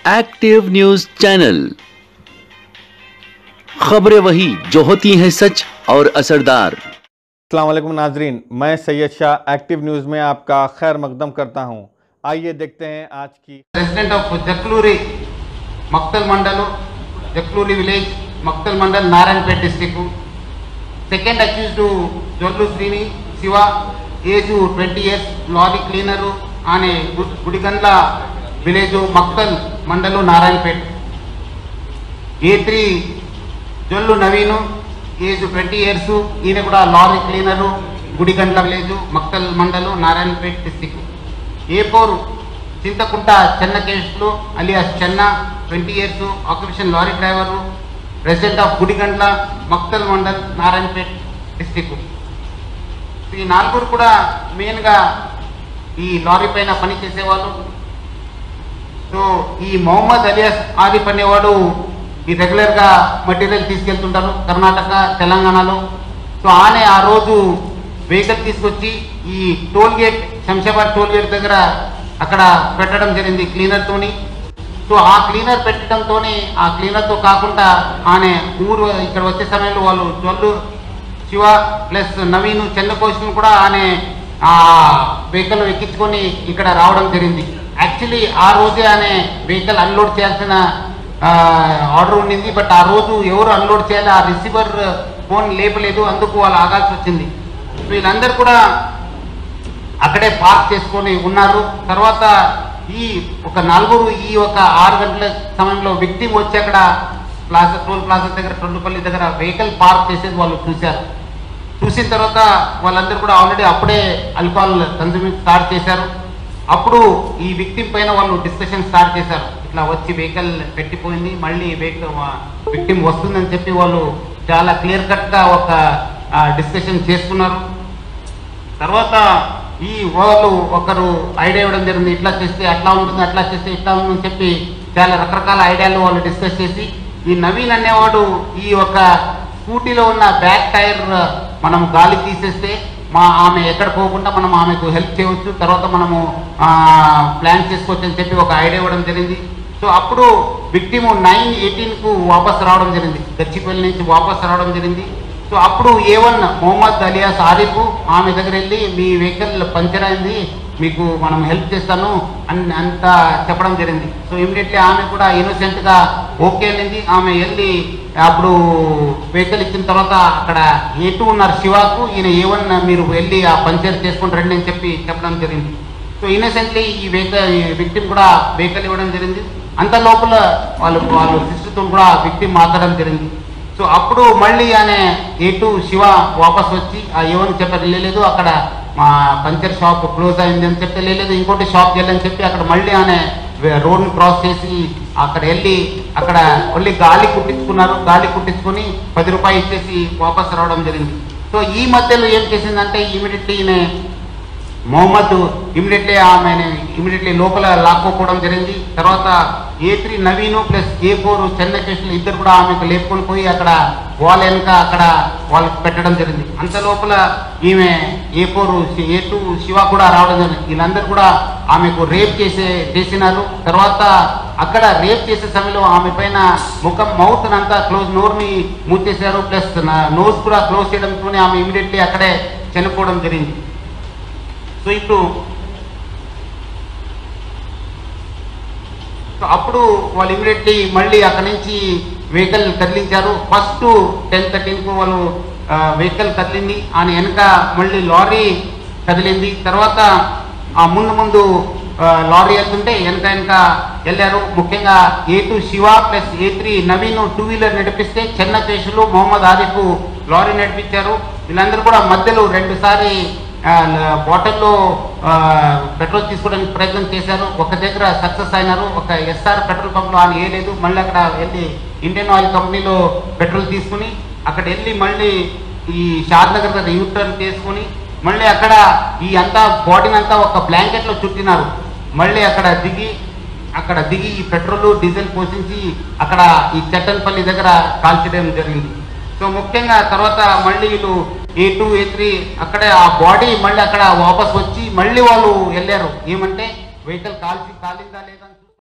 active news channel खबरें वही जो होती हैं सच और असरदार अल्लाम नाजरीन मैं सैयद शाह एक्टिव न्यूज़ में आपका खैर मकदम करता हूँ आइए देखते हैं आज की resident of Jakluri Makthal mandal Jakluri village Makthal mandal Narayanpet district second accused Jollu Srini Shiva age twenty years lorry cleaner అనే గు- Gudigandla village Makthal mandal Narayanpet A three Jollu Naveen age twenty years ఈయన కూడా lorry cleaner Gudigandla village Makthal mandal Narayanpet district A four Chinthakunta Chenna Kesulu alias Chenna twenty years occupation lorry driver resident of Gudigandla Makthal mandal Narayanpet district ఈ నాలుగురు కూడా మెయిన్గా ఈ lorry పైన పని చేసేవాళ్ళు సో ఈ మొహమ్మద్ అలియాస్ ఆరిఫ్ అనేవాడు ఈ రెగ్యులర్గా మెటీరియల్ తీసుకెళ్తుంటారు కర్ణాటక తెలంగాణలో సో ఆనే ఆ రోజు వెహికల్ తీసుకొచ్చి ఈ toll gate Shamshabad toll gate దగ్గర అక్కడ పెట్టడం జరిగింది క్లీనర్తోని సో ఆ క్లీనర్ పెట్టడంతోనే ఆ క్లీనర్తో కాకుండా ఆనే ఊరు ఇక్కడ వచ్చే సమయంలో వాళ్ళు జొల్లు శివ ప్లస్ నవీన్ చంద్రకోశం కూడా ఆనే ఆ వెహికల్ ఎక్కించుకొని ఇక్కడ రావడం జరిగింది యాక్చువల్లీ ఆ రోజే ఆనే వెహికల్ అన్లోడ్ చేయాల్సిన ఆర్డర్ ఉండింది బట్ ఆ రోజు ఎవరు అన్లోడ్ చేయాలి ఆ రిసీవర్ ఫోన్ లేపలేదు అందుకు వాళ్ళు ఆగాల్సి వచ్చింది వీళ్ళందరూ కూడా అక్కడే పార్క్ చేసుకొని ఉన్నారు తర్వాత ఈ ఒక నలుగురు ఈ ఒక ఆరు గంటల సమయంలో వ్యక్తి వచ్చి అక్కడ ప్లాజా టోల్ ప్లాజా దగ్గర టొండుపల్లి దగ్గర వెహికల్ పార్క్ చేసేది వాళ్ళు చూశారు చూసిన తర్వాత వాళ్ళందరూ కూడా ఆల్రెడీ అప్పుడే ఆల్కహాల్ కన్సూమింగ్ స్టార్ట్ చేశారు అప్పుడు ఈ విక్టిమ్ పైన వాళ్ళు డిస్కషన్ స్టార్ట్ చేశారు ఇట్లా వచ్చి వెహికల్ పెట్టిపోయింది మళ్ళీ వెహికల్ విక్టిమ్ వస్తుందని చెప్పి వాళ్ళు చాలా క్లియర్ కట్గా ఒక డిస్కషన్ చేసుకున్నారు తర్వాత ఈ వాళ్ళు ఒకరు ఐడియా ఇవ్వడం జరిగింది ఇట్లా చేస్తే అట్లా ఉంటుంది అట్లా చేస్తే ఇట్లా ఉంటుందని చెప్పి చాలా రకరకాల ఐడియాలు వాళ్ళు డిస్కస్ చేసి ఈ నవీన్ అనేవాడు ఈ ఒక స్కూటీలో ఉన్న బ్యాక్ టైర్ మనం గాలి తీసేస్తే మా ఆమె ఎక్కడ పోకుండా మనం ఆమెకు హెల్ప్ చేయవచ్చు తర్వాత మనము ప్లాన్ చేసుకోవచ్చు అని చెప్పి ఒక ఐడియా ఇవ్వడం జరిగింది సో అప్పుడు విక్టిమ్ నైన్ ఎయిటీన్కు వాపస్ రావడం జరిగింది గచ్చిపల్లి నుంచి వాపస్ రావడం జరిగింది సో అప్పుడు A one Mohammed alias Arif ఆమె దగ్గర వెళ్ళి మీ వెహికల్ పంచర్ అయింది మీకు మనం హెల్ప్ చేస్తాను అని అంత చెప్పడం జరిగింది సో ఇమీడియట్లీ ఆమె కూడా innocent గా ఓకే వెళ్ళింది ఆమె వెళ్ళి అప్పుడు వెహికల్ ఇచ్చిన తర్వాత అక్కడ ఏ టూ ఉన్నారు శివాకు ఈయన ఏ వన్ మీరు వెళ్ళి ఆ పంచర్ చేసుకుని రండి అని చెప్పి చెప్పడం జరిగింది సో ఇన్నోసెంట్లీ ఈ వెహికల్ విక్టిమ్ కూడా వెహికల్ ఇవ్వడం జరిగింది అంత లోపల వాళ్ళు వాళ్ళు సిస్టర్తో కూడా విక్టిమ్ మాట్లాడడం జరిగింది సో అప్పుడు మళ్ళీ ఆయన ఏ టూ శివ వాపస్ వచ్చి ఆ ఏమని చెప్పారు లేదు అక్కడ మా పంచర్ షాప్ క్లోజ్ అయింది అని చెప్తే లేదు ఇంకోటి షాప్కి వెళ్ళని చెప్పి అక్కడ మళ్ళీ ఆయన రోడ్ని క్రాస్ చేసి అక్కడ వెళ్ళి అక్కడ మళ్ళీ గాలి కుట్టించుకున్నారు గాలి కుట్టించుకొని పది రూపాయలు ఇచ్చేసి వాపస్ రావడం జరిగింది సో ఈ మధ్యలో ఏం చేసిందంటే ఇమీడియట్లీ ఈయన మొహమ్మద్ ఇమీడియట్లీ ఆమె ఇమీడియట్లీ లోపల లాక్కోపోవడం జరిగింది తర్వాత A three Naveen plus A four Chennai Kesulu ఇద్దరు కూడా ఆమెకు లేపుకొని పోయి అక్కడ వాళ్ళ వెనుక అక్కడ వాళ్ళకి పెట్టడం జరిగింది అంత లోపల ఈమె A four A two Shiva కూడా రావడం జరిగింది వీళ్ళందరూ కూడా ఆమెకు రేప్ చేసే చేసినారు తర్వాత అక్కడ రేప్ చేసే సమయంలో ఆమె పైన ముఖం మౌత్ అంతా క్లోజ్ నోరుని మూసేశారు ప్లస్ నోస్ కూడా క్లోజ్ చేయడంతోనే ఆమె ఇమీడియట్లీ అక్కడే చనిపోవడం జరిగింది సో ఇప్పుడు సో అప్పుడు వాళ్ళు ఇమీడియట్లీ మళ్ళీ అక్కడి నుంచి వెహికల్ కదిలించారు ఫస్ట్ టెన్ థర్టీన్కు వాళ్ళు వెహికల్ కదిలింది ఆయన వెనక మళ్ళీ లారీ కదిలింది తర్వాత ఆ ముందు ముందు ఆ, లారీ వెళ్తుంటే వెనక వెనక వెళ్ళారు ముఖ్యంగా A two Shiva plus A three Naveen two wheeler నడిపిస్తే చెన్న కేసులు మొహమ్మద్ ఆరిఫ్ లారీ నడిపించారు వీళ్ళందరూ కూడా మధ్యలో రెండుసారి బాటిల్లో పెట్రోల్ తీసుకోవడానికి ప్రయత్నం చేశారు ఒక దగ్గర సక్సెస్ అయినారు ఒక ఎస్ఆర్ పెట్రోల్ పంప్లో ఆయన వేయలేదు మళ్ళీ అక్కడ వెళ్ళి ఇండియన్ ఆయిల్ కంపెనీలో పెట్రోల్ తీసుకుని అక్కడ వెళ్ళి మళ్ళీ ఈ షాద్ నగర్ దగ్గర యూ టర్న్ చేసుకుని మళ్ళీ అక్కడ ఈ అంతా బాడీని అంతా ఒక బ్లాంకెట్లో చుట్టినారు మళ్ళీ అక్కడ దిగి అక్కడ దిగి ఈ పెట్రోల్ డీజిల్ పోషించి అక్కడ ఈ చట్టన్పల్లి దగ్గర కాల్చడం జరిగింది సో ముఖ్యంగా తర్వాత మళ్ళీ వీళ్ళు ఏ టూ ఏ త్రీ అక్కడే ఆ బాడీ మళ్ళీ అక్కడ వాపస్ వచ్చి మళ్ళీ వాళ్ళు వెళ్ళారు ఏమంటే వెహికల్ కాల్చి కాలిందా లేదా అని